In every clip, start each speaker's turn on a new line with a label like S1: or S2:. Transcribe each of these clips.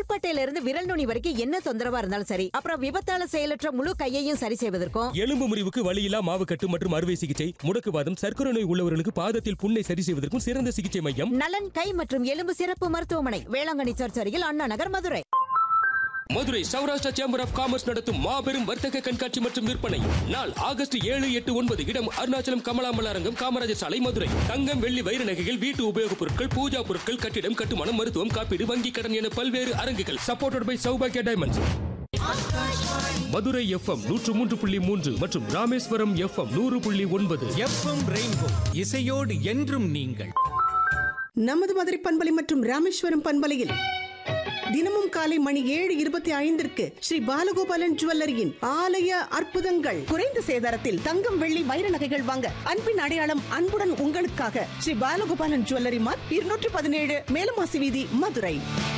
S1: தோள்பட்டையில இருந்து விரல் நுனி வரைக்கும் என்ன தொந்தரவா இருந்தாலும் சரி அப்புறம் விபத்தால செயலற்ற முழு கையையும் சரி செய்வதற்கும்
S2: எலும்பு முறிவுக்கு வலியில்லா மாவு கட்டு மற்றும் அறுவை சிகிச்சை முடக்குவாதம் சர்க்கரை நோய் உள்ளவர்களுக்கு பாதத்தில் புண்ணை சரி செய்வதற்கும் சிறந்த சிகிச்சை மையம்
S1: நலன் கை மற்றும் எலும்பு சிறப்பு மருத்துவமனை வேளாங்கண்ணி சர்ச் அருகில் Anna Nagar Madurai
S2: Madurai Saurashtra chamber of commerce நடத்தும் மாபெரும் வர்த்தக கண்காட்சி மற்றும் விற்பனை நாள் ஆகஸ்ட் ஏழு எட்டு ஒன்பது இடம் அருணாச்சலம் கமலாமல் அரங்கம் காமராஜர் சாலை மதுரை தங்கம் வெள்ளி வைர நகைகள் வீட்டு உபயோகப் பொருட்கள் பூஜா பொருட்கள் கட்டிடம் கட்டுமானம் மருத்துவம் காப்பீடு வங்கி கடன் என பல்வேறு அரங்குகள் சப்போர்ட்டட் பை சௌபாகியா டைமண்ட்ஸ் மதுரை எஃப்எம் நூற்று மூன்று புள்ளி மூன்று மற்றும் ராமேஸ்வரம் எஃப்எம் நூறு புள்ளி ஒன்பது
S3: எஃப்எம் ரெயின்போ இசையோடு என்றும் நீங்கள்
S4: நமது மதுரை பண்பலை மற்றும் ராமேஸ்வரம் பண்பலையில் தினமும் காலை மணி ஏழு இருபத்தி ஐந்திற்கு ஸ்ரீ பாலகோபாலன் ஜுவல்லரியின் ஆலய அற்புதங்கள் குறைந்த சேதாரத்தில் தங்கம் வெள்ளி வைர நகைகள் வாங்க அன்பின் அடையாளம் அன்புடன் உங்களுக்காக ஸ்ரீ பாலகோபாலன் ஜுவல்லரி மார்க் இருநூற்றி பதினேழு மேலமாசி வீதி மதுரை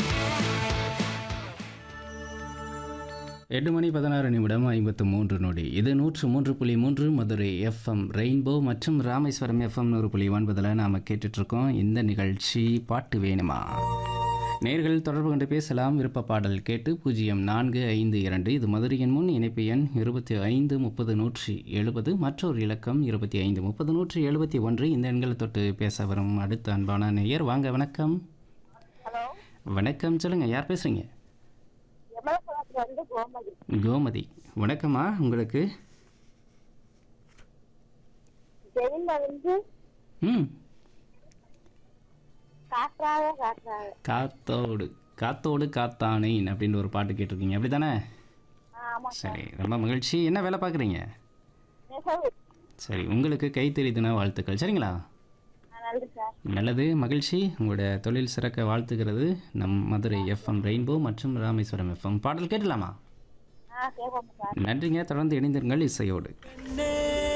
S5: எட்டு மணி பதினாறு நிமிடம் ஐம்பத்து மூன்று நொடி இது நூற்று மூன்று புள்ளி மூன்று மதுரை எஃப்எம் ரெயின்போ மற்றும் ராமேஸ்வரம் எஃப்எம் நூறு புள்ளி ஒன்பதில் நாம் கேட்டுட்ருக்கோம் இந்த நிகழ்ச்சி பாட்டு வேணுமா நேர்கள் தொடர்பு கொண்டு பேசலாம் விருப்ப பாடல் கேட்டு பூஜ்ஜியம் நான்கு ஐந்து இரண்டு இது மதுரையின் முன் இணைப்பு எண் இருபத்தி ஐந்து முப்பது நூற்றி எழுபது மற்றொரு இலக்கம் இருபத்தி ஐந்து முப்பது நூற்றி எழுபத்தி ஒன்று இந்த எண்களை தொட்டு பேச வரும் அடுத்த அன்பான நேயர் வாங்க வணக்கம் வணக்கம் சொல்லுங்கள் யார் பேசுகிறீங்க கோமதி வணக்கம்மா உங்களுக்கு
S6: ஜெயில வந்து
S5: ம்
S6: காற்றாக காற்றாக
S5: காத்தோடு காத்தோடு காத்தானேன் அப்படின்னு ஒரு பாட்டு கேட்டிருக்கீங்க அப்படி தானே
S6: ஆமா
S5: சரி ரொம்ப மகிழ்ச்சி என்ன வேலை பார்க்குறீங்க
S6: நெசவு
S5: சரி உங்களுக்கு கைத்தறி தின வாழ்த்துக்கள் சரிங்களா
S6: நல்லது சார்
S5: நல்லது மகிழ்ச்சி உங்களோட தொழில் சிறக்க வாழ்த்துக்கிறது நம் மதுரை எஃப்எம் ரெயின்போ மற்றும் ராமேஸ்வரம் எஃப்எம் பாடல் கேட்டலாமா
S6: ஆ கேட்போம் சார்
S5: நன்றிங்க தொடர்ந்து இணைந்திருங்கள் இசையோடு
S3: என்ன